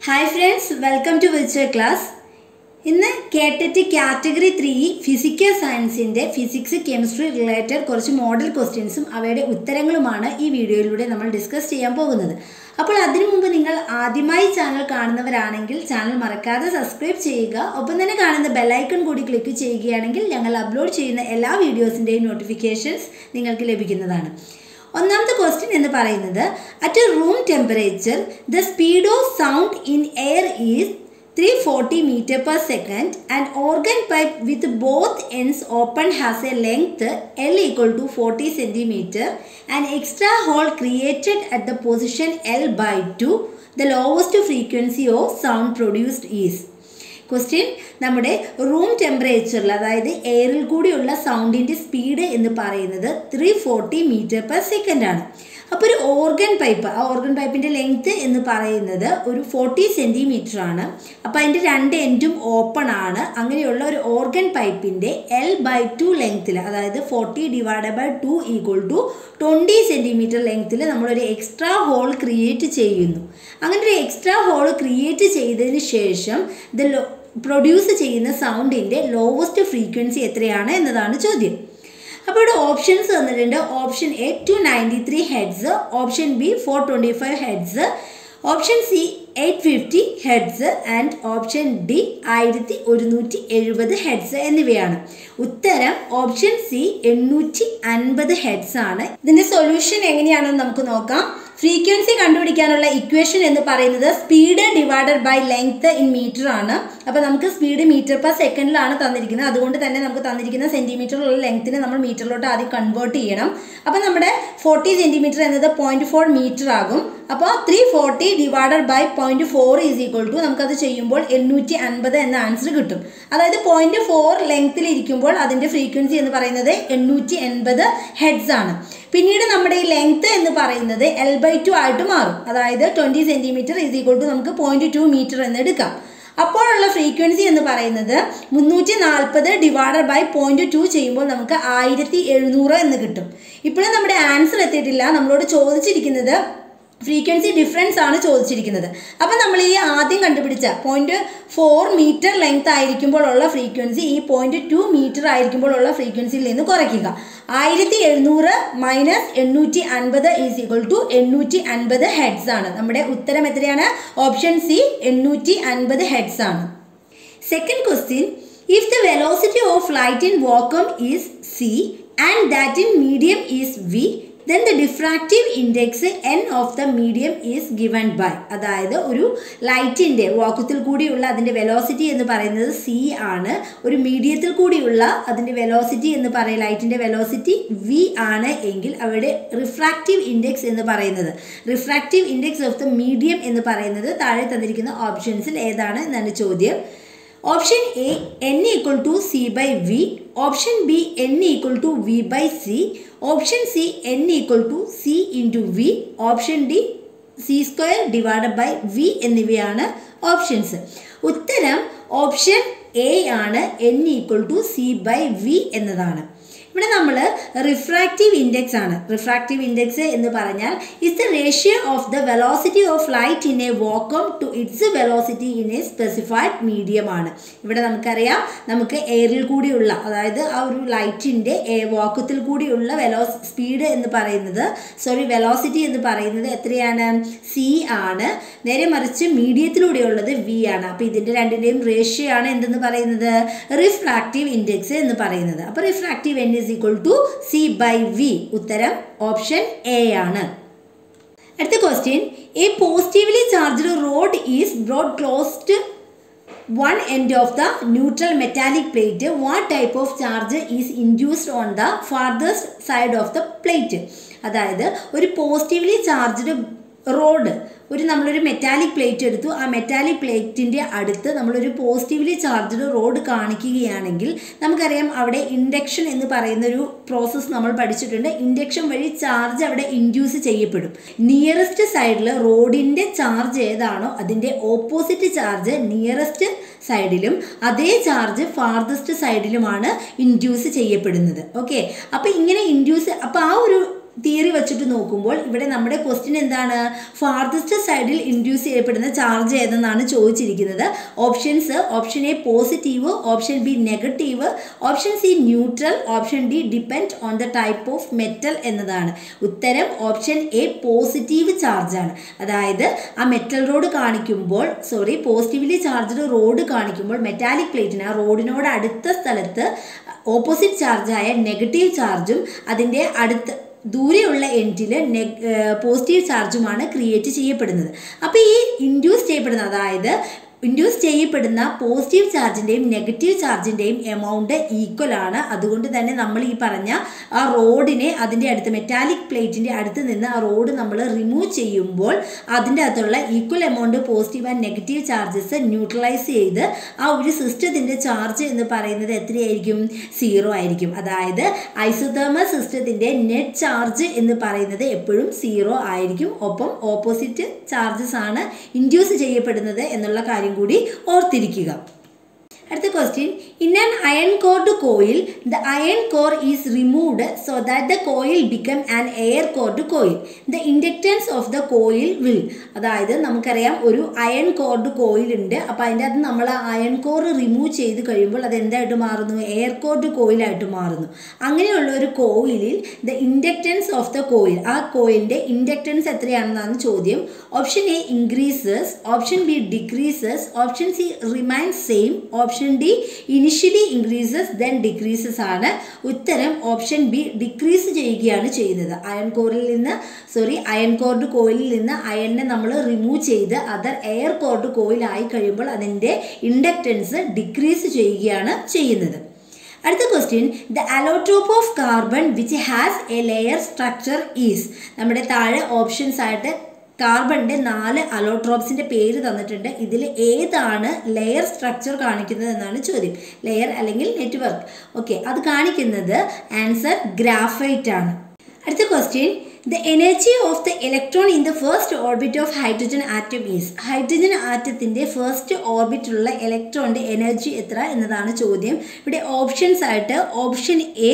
hi friends welcome to virtual class ഇന്ന് കേട്ടറ്റ് category three physical സയൻസിൻ്റെ ഫിസിക്സ് കെമിസ്ട്രി റിലേറ്റഡ് കുറച്ച് മോഡൽ ക്വസ്റ്റ്യൻസും അവയുടെ ഉത്തരങ്ങളുമാണ് ഈ വീഡിയോയിലൂടെ നമ്മൾ ഡിസ്കസ് ചെയ്യാൻ പോകുന്നത് അപ്പോൾ അതിനു മുമ്പ് നിങ്ങൾ ആദ്യമായി ചാനൽ കാണുന്നവരാണെങ്കിൽ ചാനൽ മറക്കാതെ സബ്സ്ക്രൈബ് ചെയ്യുക ഒപ്പം തന്നെ കാണുന്ന ബെല്ലൈക്കൺ കൂടി ക്ലിക്ക് ചെയ്യുകയാണെങ്കിൽ ഞങ്ങൾ അപ്ലോഡ് ചെയ്യുന്ന എല്ലാ വീഡിയോസിൻ്റെയും നോട്ടിഫിക്കേഷൻസ് നിങ്ങൾക്ക് ലഭിക്കുന്നതാണ് ഒന്നാമത്തെ ക്വസ്റ്റ്യൻ എന്ന് പറയുന്നത് at a room temperature the speed of sound in air is three forty metre per second and organ pipe with both ends open has a length L equal to forty centimetre and extra hole created at the position L by two the lowest frequency of sound produced is question നമ്മുടെ room ടെമ്പറേച്ചറിൽ അതായത് എയറിൽ കൂടിയുള്ള സൗണ്ടിൻ്റെ speed എന്ന് പറയുന്നത് three forty metre per second ആണ് അപ്പോൾ ഒരു ഓർഗൻ പൈപ്പ് ആ ഓർഗൻ പൈപ്പിൻ്റെ ലെങ്ത് എന്ന് പറയുന്നത് ഒരു ഫോർട്ടി സെൻറ്റിമീറ്റർ ആണ് അപ്പോൾ അതിൻ്റെ രണ്ട് എൻഡും ഓപ്പൺ ആണ് അങ്ങനെയുള്ള ഒരു ഓർഗൻ പൈപ്പിൻ്റെ എൽ ബൈ ടു ലെങ്ത്തിൽ അതായത് forty divide by two equal to twenty centimetre ലെങ്ത്തിൽ നമ്മളൊരു എക്സ്ട്രാ ഹോൾ ക്രിയേറ്റ് ചെയ്യുന്നു അങ്ങനെ ഒരു എക്സ്ട്രാ ഹോൾ ക്രിയേറ്റ് ചെയ്തതിന് ശേഷം ദ പ്രൊഡ്യൂസ് ചെയ്യുന്ന സൗണ്ടിൻ്റെ ലോവസ്റ്റ് ഫ്രീക്വൻസി എത്രയാണ് എന്നതാണ് ചോദ്യം അപ്പോൾ ഇവിടെ ഓപ്ഷൻസ് തന്നിട്ടുണ്ട് option A two ninety three hertz option B four twenty five hertz option C eight fifty hertz and option D ആയിരത്തി ഒരുന്നൂറ്റി എഴുപത് ഹെഡ്സ് എന്നിവയാണ് ഉത്തരം ഓപ്ഷൻ സി എണ്ണൂറ്റി അൻപത് ഹെഡ്സ് ആണ് ഇതിന്റെ സൊല്യൂഷൻ എങ്ങനെയാണെന്ന് നമുക്ക് നോക്കാം ഫ്രീക്വൻസി കണ്ടുപിടിക്കാനുള്ള ഇക്വേഷൻ എന്ന് പറയുന്നത് speed divided by length in metre ആണ് അപ്പോൾ നമുക്ക് സ്പീഡ് മീറ്റർ പെർ സെക്കൻഡിലാണ് തന്നിരിക്കുന്നത് അതുകൊണ്ട് തന്നെ നമുക്ക് തന്നിരിക്കുന്ന സെൻറ്റിമീറ്ററിലുള്ള ലെങ്ത്തിനെ നമ്മൾ മീറ്ററിലോട്ട് ആദ്യം കൺവേർട്ട് ചെയ്യണം അപ്പോൾ നമ്മുടെ ഫോർട്ടി സെൻറ്റിമീറ്റർ എന്നത് പോയിന്റ് ഫോർ മീറ്റർ ആകും അപ്പോൾ three forty divided by point four is equal to നമുക്കത് ചെയ്യുമ്പോൾ എണ്ണൂറ്റി അൻപത് എന്ന ആൻസർ കിട്ടും അതായത് പോയിന്റ് ഫോർ ലെങ്ത്തിൽ ഇരിക്കുമ്പോൾ അതിൻ്റെ ഫ്രീക്വൻസി എന്ന് പറയുന്നത് എണ്ണൂറ്റി എൺപത് ഹെഡ്സ് ആണ് പിന്നീട് നമ്മുടെ ഈ ലെങ്ത് എന്ന് പറയുന്നത് എൽ ബൈ ടു ആയിട്ട് മാറും അതായത് twenty centimetre is equal to നമുക്ക് പോയിന്റ് ടു മീറ്റർ എന്ന് എടുക്കാം അപ്പോഴുള്ള ഫ്രീക്വൻസി എന്ന് പറയുന്നത് മുന്നൂറ്റി നാൽപ്പത് ഡിവൈഡഡ് ബൈ പോയിന്റ് ടു ചെയ്യുമ്പോൾ നമുക്ക് ആയിരത്തി എഴുന്നൂറ് എന്ന് കിട്ടും ഇപ്പോഴും നമ്മുടെ ആൻസർ എത്തിയിട്ടില്ല നമ്മളോട് ചോദിച്ചിരിക്കുന്നത് ഫ്രീക്വൻസി ഡിഫറൻസ് ആണ് ചോദിച്ചിരിക്കുന്നത് അപ്പം നമ്മൾ ഈ ആദ്യം കണ്ടുപിടിച്ച പോയിന്റ് ഫോർ മീറ്റർ ലെങ്ത് ആയിരിക്കുമ്പോൾ ഉള്ള ഫ്രീക്വൻസി ഈ പോയിന്റ് ടു മീറ്റർ ആയിരിക്കുമ്പോൾ ഉള്ള ഫ്രീക്വൻസിയിൽ നിന്ന് കുറയ്ക്കുക ആയിരത്തി എഴുന്നൂറ് മൈനസ് എണ്ണൂറ്റി അൻപത് ഈസ് ഈക്വൽ ടു എണ്ണൂറ്റി അൻപത് ഹെഡ്സ് ആണ് നമ്മുടെ ഉത്തരം എത്രയാണ് ഓപ്ഷൻ സി എണ്ണൂറ്റി അൻപത് ഹെഡ്സ് ആണ് second question if the velocity of light in vacuum is C and that in medium is V then the diffractive index N of the medium is given by അതായത് ഒരു ലൈറ്റിൻ്റെ വാക്കത്തിൽ കൂടിയുള്ള അതിൻ്റെ velocity എന്ന് പറയുന്നത് സി ആണ് ഒരു മീഡിയത്തിൽ കൂടിയുള്ള അതിൻ്റെ വെലോസിറ്റി എന്ന് പറയും ലൈറ്റിൻ്റെ വെലോസിറ്റി വി ആണ് എങ്കിൽ അവയുടെ റിഫ്രാക്റ്റീവ് ഇൻഡെക്സ് എന്ന് പറയുന്നത് refractive index of the medium എന്ന് പറയുന്നത് താഴെ തന്നിരിക്കുന്ന ഓപ്ഷൻസിൽ ഏതാണ് എന്നാണ് ചോദ്യം option A N equal to C by V option B N equal to V by C option C N equal to C into V option D C square divide by V എന്നിവയാണ് options ഉത്തരം option A ആണ് N equal to C by V എന്നതാണ് ഇവിടെ നമ്മൾ refractive index ആണ് refractive index എന്ന് പറഞ്ഞാൽ it's the ratio of the velocity of light in a vacuum to its velocity in a specified medium ആണ് ഇവിടെ നമുക്കറിയാം നമുക്ക് എയറിൽ കൂടിയുള്ള അതായത് ആ ഒരു ലൈറ്റിൻ്റെ വാക്കത്തിൽ കൂടിയുള്ള വെലോസ് സ്പീഡ് എന്ന് പറയുന്നത് സോറി വെലോസിറ്റി എന്ന് പറയുന്നത് എത്രയാണ് സി ആണ് നേരെ മറിച്ച് മീഡിയത്തിലൂടെയുള്ളത് വി ആണ് അപ്പോൾ ഇതിൻ്റെ രണ്ടിൻ്റെയും റേഷ്യോ ആണ് എന്തെന്ന് പറയുന്നത് റിഫ്രാക്റ്റീവ് ഇൻഡെക്സ് എന്ന് പറയുന്നത് അപ്പോൾ refractive N is equal to C by V ഉത്തരം ഓപ്ഷൻ എ ആണ് അടുത്ത question a positively charged rod is brought closed one end of the neutral metallic plate what type of charge is induced on the farthest side of the plate അതായത് ഒരു positively charged road ഒരു നമ്മളൊരു metallic plate എടുത്തു ആ metallic പ്ലേറ്റിൻ്റെ അടുത്ത് നമ്മളൊരു positively charged road കാണിക്കുകയാണെങ്കിൽ നമുക്കറിയാം അവിടെ ഇൻഡക്ഷൻ എന്ന് പറയുന്ന ഒരു പ്രോസസ്സ് നമ്മൾ പഠിച്ചിട്ടുണ്ട് ഇൻഡക്ഷൻ വഴി ചാർജ് അവിടെ ഇൻഡ്യൂസ് ചെയ്യപ്പെടും നിയറസ്റ്റ് സൈഡിൽ റോഡിൻ്റെ ചാർജ് ഏതാണോ അതിൻ്റെ ഓപ്പോസിറ്റ് ചാർജ് നിയറസ്റ്റ് സൈഡിലും അതേ ചാർജ് ഫാർദസ്റ്റ് സൈഡിലുമാണ് ഇൻഡ്യൂസ് ചെയ്യപ്പെടുന്നത് ഓക്കെ അപ്പോൾ ഇങ്ങനെ ഇൻഡ്യൂസ് അപ്പോൾ ആ ഒരു തിയറി വെച്ചിട്ട് നോക്കുമ്പോൾ ഇവിടെ നമ്മുടെ ക്വസ്റ്റ്യൻ എന്താണ് ഫാർദസ്റ്റ് സൈഡിൽ ഇൻഡ്യൂസ് ചെയ്യപ്പെടുന്ന ചാർജ് ഏതെന്നാണ് ചോദിച്ചിരിക്കുന്നത് options option A positive option B negative option C neutral option D depend on the type of metal എന്നതാണ് ഉത്തരം ഓപ്ഷൻ എ പോസിറ്റീവ് ചാർജാണ് അതായത് ആ മെറ്റൽ റോഡ് കാണിക്കുമ്പോൾ സോറി പോസിറ്റീവ്ലി ചാർജ്ഡ് റോഡ് കാണിക്കുമ്പോൾ മെറ്റാലിക് പ്ലേറ്റിന് ആ റോഡിനോട് അടുത്ത സ്ഥലത്ത് ഓപ്പോസിറ്റ് ചാർജായ നെഗറ്റീവ് ചാർജും അതിൻ്റെ അടുത്ത് ദൂരെയുള്ള എൻഡിൽ നെഗ് പോസിറ്റീവ് ചാർജുമാണ് ക്രിയേറ്റ് ചെയ്യപ്പെടുന്നത് അപ്പോൾ ഈ ഇൻഡ്യൂസ് ചെയ്യപ്പെടുന്ന അതായത് ഇൻഡ്യൂസ് ചെയ്യപ്പെടുന്ന പോസിറ്റീവ് ചാർജിൻ്റെയും നെഗറ്റീവ് ചാർജിൻ്റെയും എമൗണ്ട് ഈക്വൽ ആണ് അതുകൊണ്ട് തന്നെ നമ്മൾ ഈ പറഞ്ഞ ആ റോഡിനെ അതിൻ്റെ അടുത്ത് മെറ്റാലിക് പ്ലേറ്റിൻ്റെ അടുത്ത് നിന്ന് ആ റോഡ് നമ്മൾ റിമൂവ് ചെയ്യുമ്പോൾ അതിൻ്റെ അകത്തുള്ള equal amount positive and negative charges neutralise ചെയ്ത് ആ ഒരു സിസ്റ്റത്തിൻ്റെ ചാർജ് എന്ന് പറയുന്നത് എത്രയായിരിക്കും സീറോ ആയിരിക്കും അതായത് ഐസോതേർമൽ സിസ്റ്റത്തിൻ്റെ നെറ്റ് ചാർജ് എന്ന് പറയുന്നത് എപ്പോഴും സീറോ ആയിരിക്കും ഒപ്പം ഓപ്പോസിറ്റ് ചാർജസ് ആണ് ഇൻഡ്യൂസ് ചെയ്യപ്പെടുന്നത് എന്നുള്ള കാര്യം കൂടി ഓർത്തിരിക്കുക അടുത്ത question in an iron cored coil the iron core is removed so that the coil become an air cored coil the inductance of the coil will അതായത് നമുക്കറിയാം ഒരു അയൺ കോർഡ് കോയിൽ ഉണ്ട് അപ്പോൾ അതിൻ്റെ അകത്ത് നമ്മൾ ആ അയൺ കോർ റിമൂവ് ചെയ്ത് കഴിയുമ്പോൾ അത് എന്തായിട്ട് മാറുന്നു എയർ കോർഡ് കോയിലായിട്ട് മാറുന്നു അങ്ങനെയുള്ള ഒരു കോയിലിൽ the inductance of the coil ആ കോയിലിൻ്റെ ഇൻഡക്റ്റൻസ് എത്രയാണെന്നാണ് ചോദ്യം option A increases option B decreases option C remain same option D initially increases then decreases ആണ് ഉത്തരം ഓപ്ഷൻ ബി ഡിക്രീസ് ചെയ്യുകയാണ് ചെയ്യുന്നത് അയൺ കോറിൽ നിന്ന് സോറി അയൺ കോർഡ് കോയിലിൽ നിന്ന് അയണിനെ നമ്മൾ റിമൂവ് ചെയ്ത് അതർ എയർ കോർഡ് കോയിലായി കഴിയുമ്പോൾ അതിൻ്റെ ഇൻഡക്റ്റൻസ് ഡിക്രീസ് ചെയ്യുകയാണ് ചെയ്യുന്നത് അടുത്ത question the allotrope of carbon which has a layer structure is നമ്മുടെ താഴെ ഓപ്ഷൻസ് ആയിട്ട് കാർബണിൻ്റെ നാല് അലോട്രോപ്സിൻ്റെ പേര് തന്നിട്ടുണ്ട് ഇതിൽ ഏതാണ് ലെയർ സ്ട്രക്ചർ കാണിക്കുന്നത് എന്നാണ് ചോദ്യം ലെയർ അല്ലെങ്കിൽ നെറ്റ്വർക്ക് ഓക്കെ അത് കാണിക്കുന്നത് ആൻസർ ഗ്രാഫൈറ്റ് ആണ് അടുത്ത question the energy of the electron in the first orbit of hydrogen atom is hydrogen ആറ്റത്തിൻ്റെ ഫസ്റ്റ് ഓർബിറ്റിലുള്ള ഇലക്ട്രോണിൻ്റെ എനർജി എത്ര എന്നതാണ് ചോദ്യം ഇവിടെ ഓപ്ഷൻസ് ആയിട്ട് option A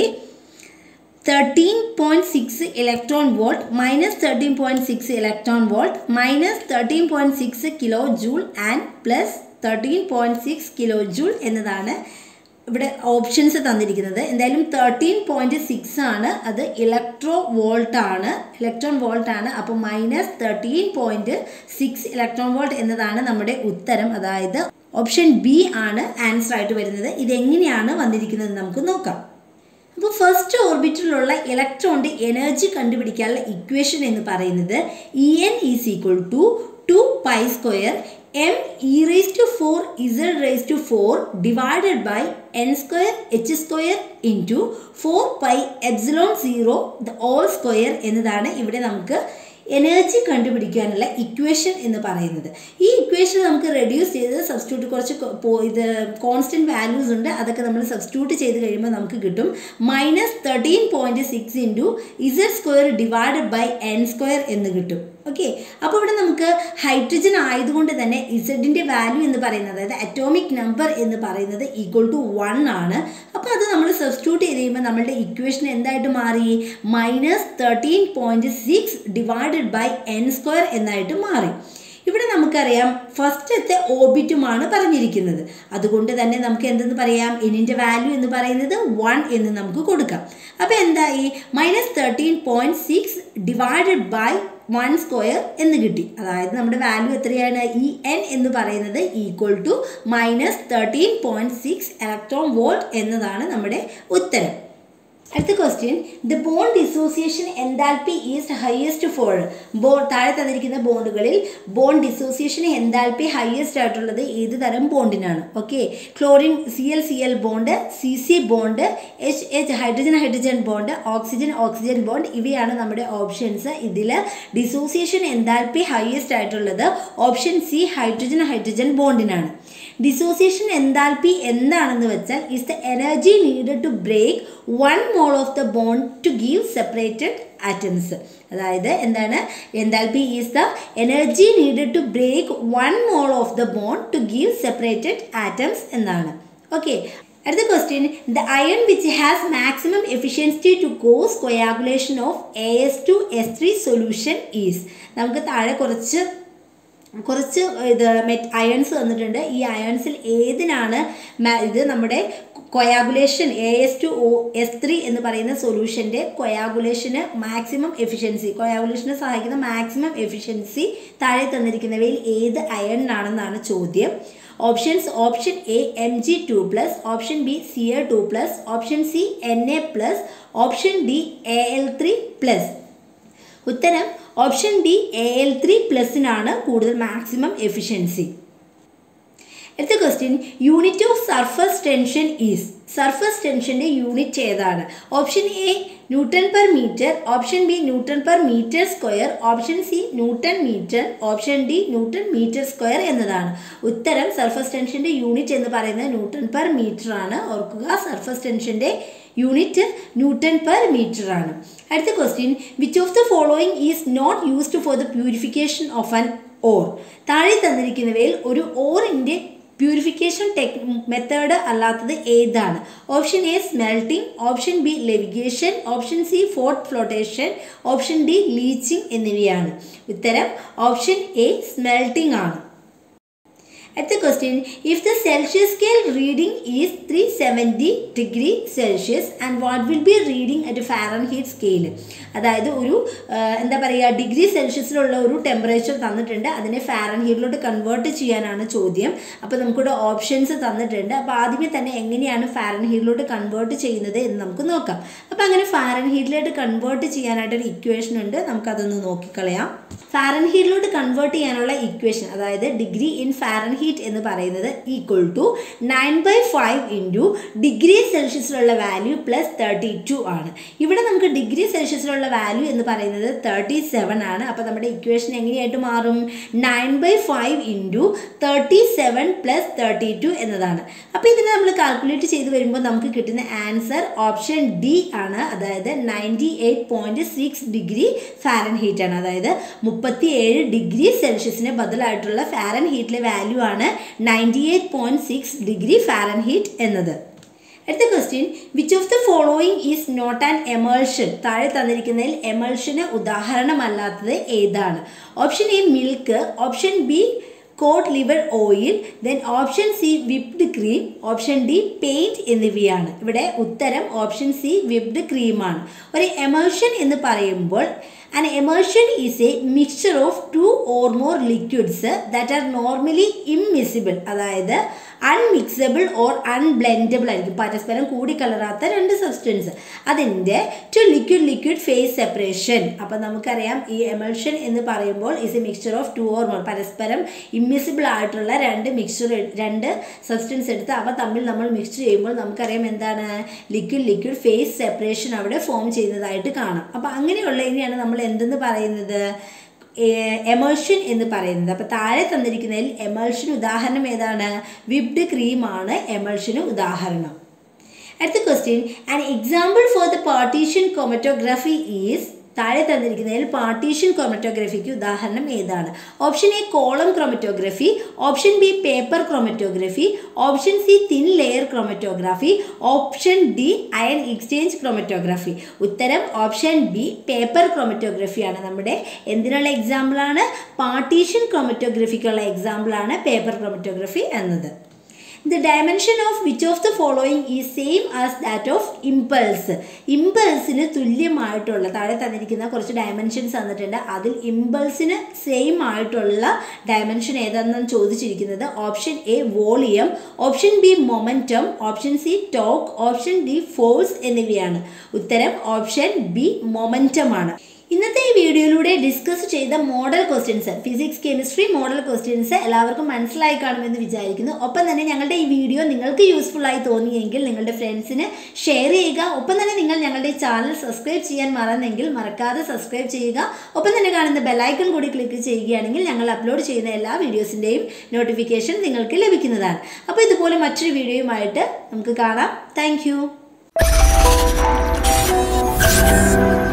thirteen point six electron volt minus thirteen point six electron volt minus thirteen point six kilo joule and plus thirteen point six kilo joule എന്നതാണ് ഇവിടെ ഓപ്ഷൻസ് തന്നിരിക്കുന്നത് എന്തായാലും തേർട്ടീൻ പോയിൻറ്റ് സിക്സ് ആണ് അത് electro volt ആണ് electron volt ആണ് അപ്പോൾ minus thirteen point six electron volt എന്നതാണ് നമ്മുടെ ഉത്തരം അതായത് ഓപ്ഷൻ ബി ആണ് ആൻസർ ആയിട്ട് വരുന്നത് ഇതെങ്ങനെയാണ് വന്നിരിക്കുന്നത് നമുക്ക് നോക്കാം അപ്പോൾ ഫസ്റ്റ് ഓർബിറ്റിലുള്ള ഇലക്ട്രോണിൻ്റെ എനർജി കണ്ടുപിടിക്കാനുള്ള ഇക്വേഷൻ എന്ന് പറയുന്നത് E N is equal to two pi square M E raise to four Z raise to four divided by N square H square into four pi epsilon zero the whole square എന്നതാണ് ഇവിടെ നമുക്ക് energy കണ്ടുപിടിക്കാനുള്ള equation എന്ന് പറയുന്നത് ഈ equation നമുക്ക് reduce ചെയ്ത് substitute കുറച്ച് കൊ- പോ- ഇത് കോൺസ്റ്റൻറ്റ് വാല്യൂസ് ഉണ്ട് അതൊക്കെ നമ്മൾ സബ്സ്റ്റിറ്റ്യൂട്ട് ചെയ്ത് കഴിയുമ്പോൾ നമുക്ക് കിട്ടും minus thirteen point six into Z square divided by N square എന്ന് കിട്ടും ഓക്കെ അപ്പോൾ ഇവിടെ നമുക്ക് ഹൈഡ്രജൻ ആയതുകൊണ്ട് തന്നെ ഇസഡിൻ്റെ വാല്യൂ എന്ന് പറയുന്നത് അതായത് അറ്റോമിക് നമ്പർ എന്ന് പറയുന്നത് ഈക്വൽ ടു വൺ ആണ് അപ്പോൾ അത് നമ്മൾ സബ്സ്റ്റിറ്റ്യൂട്ട് ചെയ്ത് കഴിയുമ്പോൾ നമ്മളുടെ ഇക്വേഷൻ എന്തായിട്ട് മാറി minus thirteen point six divided by N square എന്നായിട്ട് മാറി ഇവിടെ നമുക്കറിയാം ഫസ്റ്റത്തെ ഓർബിറ്റുമാണ് പറഞ്ഞിരിക്കുന്നത് അതുകൊണ്ട് തന്നെ നമുക്ക് എന്തെന്ന് പറയാം എന്നിൻ്റെ വാല്യൂ എന്ന് പറയുന്നത് വൺ എന്ന് നമുക്ക് കൊടുക്കാം അപ്പോൾ എന്തായി minus thirteen point six divided by one square എന്ന് കിട്ടി അതായത് നമ്മുടെ വാല്യൂ എത്രയാണ് ഇ എൻ എന്ന് പറയുന്നത് equal to minus thirteen point six electron volt എന്നതാണ് നമ്മുടെ ഉത്തരം അടുത്ത question the bond dissociation enthalpy is highest for ബോ താഴെ തന്നിരിക്കുന്ന ബോണ്ടുകളിൽ ബോണ്ട് ഡിസോസിയേഷൻ എൻതാൽപ്പി ഹയസ്റ്റ് ആയിട്ടുള്ളത് ഏത് തരം ബോണ്ടിനാണ് okay chlorine C L C L bond C C bond H H hydrogen hydrogen bond oxygen oxygen bond ഇവയാണ് നമ്മുടെ ഓപ്ഷൻസ് ഇതിൽ ഡിസോസിയേഷൻ എൻതാൽപ്പി ഹയസ്റ്റ് ആയിട്ടുള്ളത് ഓപ്ഷൻ സി ഹൈഡ്രജൻ ഹൈഡ്രജൻ ബോണ്ടിനാണ് ഡിസോസിയേഷൻ എൻതാൽപ്പി എന്താണെന്ന് വെച്ചാൽ is the energy needed to break one mole of the bond to give separated atoms അതായത് എന്താണ് enthalpy is the energy needed to break one mole of the bond to give separated atoms എന്നാണ് okay അടുത്ത question the ion which has maximum efficiency to cause coagulation of A S two S three solution is നമുക്ക് താഴെ കുറച്ച് കുറച്ച് ഇത് met ions തന്നിട്ടുണ്ട് ഈ അയൺസിൽ ഏതിനാണ് മ- ഇത് നമ്മുടെ coagulation A S two O S three എന്ന് പറയുന്ന സൊല്യൂഷൻ്റെ കൊയാഗുലേഷന് മാക്സിമം എഫിഷ്യൻസി കൊയാഗുലേഷനെ സഹായിക്കുന്ന മാക്സിമം എഫിഷ്യൻസി താഴെ തന്നിരിക്കുന്നവയിൽ ഏത് അയണിനാണെന്നാണ് ചോദ്യം options option A M G two plus option B C A two plus option C N A plus option D A L three plus ഉത്തരം option D A L three പ്ലസിനാണ് കൂടുതൽ maximum efficiency അടുത്ത question unit of surface tension is surface ടെൻഷൻ്റെ unit ഏതാണ് option A newton per metre option B newton per metre square option C newton metre option D newton metre square എന്നതാണ് ഉത്തരം surface ടെൻഷൻ്റെ unit എന്ന് പറയുന്നത് newton per metre ആണ് ഓർക്കുക surface ടെൻഷൻ്റെ യൂണിറ്റ് ന്യൂട്ടൺ പെർ മീറ്റർ ആണ് അടുത്ത question which of the following is not used for the purification of an ore താഴെ തന്നിരിക്കുന്നവയിൽ ഒരു ഓറിൻ്റെ പ്യൂരിഫിക്കേഷൻ ടെക് മെത്തേഡ് അല്ലാത്തത് ഏതാണ് option A smelting option B levigation option C froth flotation option D leaching എന്നിവയാണ് ഉത്തരം ഓപ്ഷൻ എ സ്മെൽട്ടിംഗ് ആണ് അടുത്ത question if the Celsius scale reading is three seventy degree Celsius and what will B reading at Fahrenheit scale അതായത് ഒരു ആ, എന്താ പറയുക degree സെൽഷ്യസിലുള്ള ഒരു ടെമ്പറേച്ചർ തന്നിട്ടുണ്ട് അതിനെ ഫാരൻ ഹീറ്റിലോട്ട് കൺവേർട്ട് ചെയ്യാനാണ് ചോദ്യം അപ്പോൾ നമുക്കിവിടെ ഓപ്ഷൻസ് തന്നിട്ടുണ്ട് അപ്പോൾ ആദ്യമേ തന്നെ എങ്ങനെയാണ് ഫാരൻ ഹീറ്റിലോട്ട് കൺവേർട്ട് ചെയ്യുന്നത് എന്ന് നമുക്ക് നോക്കാം അപ്പോൾ അങ്ങനെ ഫാരൻ ഹീറ്റിലോട്ട് കൺവേർട്ട് ചെയ്യാനായിട്ടൊരു ഇക്വേഷൻ ഉണ്ട് നമുക്കതൊന്ന് നോക്കിക്കളയാം ഫാരൻ ഹീറ്റിലോട്ട് കൺവേർട്ട് ചെയ്യാനുള്ള ഇക്വേഷൻ അതായത് ഡിഗ്രി ഇൻ ഫാരൻ ഹീറ്റ് എന്ന് പറയുന്നത് equal to nine by five into degree സെൽഷ്യസിലുള്ള വാല്യൂ പ്ലസ് തേർട്ടി ടു ആണ് ഇവിടെ നമുക്ക് ഡിഗ്രി സെൽഷ്യസിലുള്ള വാല്യൂ എന്ന് പറയുന്നത് തേർട്ടി സെവൻ ആണ് അപ്പോൾ നമ്മുടെ ഇക്വേഷൻ എങ്ങനെയായിട്ട് മാറും nine by five into thirty seven plus thirty two എന്നതാണ് അപ്പോൾ ഇതിനെ നമ്മൾ കാൽക്കുലേറ്റ് ചെയ്ത് വരുമ്പോൾ നമുക്ക് കിട്ടുന്ന ആൻസർ ഓപ്ഷൻ ഡി ആണ് അതായത് ninety eight point six degree Fahrenheit ആണ് അതായത് മുപ്പത്തി ഏഴ് ഡിഗ്രി സെൽഷ്യസിന് ബദലായിട്ടുള്ള ഫാരൻ ഹീറ്റിലെ വാല്യൂ ആണ് ninety eight point six degree Fahrenheit എന്നത് അടുത്ത question which of the following is not an emulsion താഴെ തന്നിരിക്കുന്നതിൽ എമൾഷന് ഉദാഹരണമല്ലാത്തത് ഏതാണ് option A milk option B cod liver oil then option C whipped cream option D paint എന്നിവയാണ് ഇവിടെ ഉത്തരം ഓപ്ഷൻ സി വിപ്ഡ് ക്രീമാണ് ഒരു എമൾഷൻ എന്ന് പറയുമ്പോൾ an emulsion is a mixture of two or more liquids that are normally immiscible അതായത് unmixable or അൺബ്ലെൻഡബിൾ ആയിരിക്കും പരസ്പരം കൂടിക്കലരാത്ത രണ്ട് സബ്സ്റ്റൻസ് അതിൻ്റെ two liquid liquid phase separation അപ്പം നമുക്കറിയാം ഈ എമൾഷൻ എന്ന് പറയുമ്പോൾ is a mixture of two or more പരസ്പരം ഇമ്മിസിബിൾ ആയിട്ടുള്ള രണ്ട് മിക്സ്ചർ രണ്ട് സബ്സ്റ്റൻസ് എടുത്ത് അവ തമ്മിൽ നമ്മൾ മിക്സ് ചെയ്യുമ്പോൾ നമുക്കറിയാം എന്താണ് ലിക്വിഡ് ലിക്വിഡ് ഫേസ് സെപ്പറേഷൻ അവിടെ ഫോം ചെയ്യുന്നതായിട്ട് കാണാം അപ്പം അങ്ങനെയുള്ളതിനെയാണ് നമ്മൾ എന്തെന്ന് പറയുന്നത് എമേഴ്ഷൻ എന്ന് പറയുന്നത് അപ്പോൾ താഴെ തന്നിരിക്കുന്നതിൽ എമേഴ്ഷൻ ഉദാഹരണം ഏതാണ് വിപ്ഡ് ക്രീമാണ് എമേഴ്ഷന് ഉദാഹരണം അടുത്ത question an example for the partition chromatography is താഴെ തന്നിരിക്കുന്നതിൽ പാർട്ടീഷ്യൻ ക്രോമറ്റോഗ്രഫിക്ക് ഉദാഹരണം ഏതാണ് option A column chromatography option B paper chromatography option C thin layer chromatography option D ion exchange chromatography ഉത്തരം ഓപ്ഷൻ ബി പേപ്പർ ക്രോമറ്റോഗ്രഫിയാണ് നമ്മുടെ എന്തിനുള്ള എക്സാമ്പിളാണ് പാർട്ടീഷ്യൻ ക്രോമറ്റോഗ്രഫിക്കുള്ള എക്സാമ്പിളാണ് പേപ്പർ ക്രോമറ്റോഗ്രഫി എന്നത് the dimension of which of the following ഈ same as that of impulse ഇമ്പൾസിന് തുല്യമായിട്ടുള്ള താഴെ തന്നിരിക്കുന്ന കുറച്ച് ഡയമെൻഷൻസ് തന്നിട്ടുണ്ട് അതിൽ ഇമ്പൾസിന് സെയിം ആയിട്ടുള്ള ഡയമെൻഷൻ ഏതാണെന്ന് ചോദിച്ചിരിക്കുന്നത് option A volume option B momentum option C torque option D force എന്നിവയാണ് ഉത്തരം ഓപ്ഷൻ ബി മൊമെൻറ്റം ആണ് ഇന്നത്തെ ഈ വീഡിയോയിലൂടെ ഡിസ്കസ് ചെയ്ത model questions physics chemistry model questions എല്ലാവർക്കും മനസ്സിലായി കാണുമെന്ന് വിചാരിക്കുന്നു ഒപ്പം തന്നെ ഞങ്ങളുടെ ഈ വീഡിയോ നിങ്ങൾക്ക് യൂസ്ഫുൾ ആയി തോന്നിയെങ്കിൽ നിങ്ങളുടെ ഫ്രണ്ട്സിന് ഷെയർ ചെയ്യുക ഒപ്പം തന്നെ നിങ്ങൾ ഞങ്ങളുടെ ചാനൽ സബ്സ്ക്രൈബ് ചെയ്യാൻ മറന്നെങ്കിൽ മറക്കാതെ സബ്സ്ക്രൈബ് ചെയ്യുക ഒപ്പം തന്നെ കാണുന്ന ബെലൈക്കൺ കൂടി ക്ലിക്ക് ചെയ്യുകയാണെങ്കിൽ ഞങ്ങൾ അപ്ലോഡ് ചെയ്യുന്ന എല്ലാ വീഡിയോസിൻ്റെയും നോട്ടിഫിക്കേഷൻ നിങ്ങൾക്ക് ലഭിക്കുന്നതാണ് അപ്പോൾ ഇതുപോലെ മറ്റൊരു വീഡിയോയുമായിട്ട് നമുക്ക് കാണാം താങ്ക്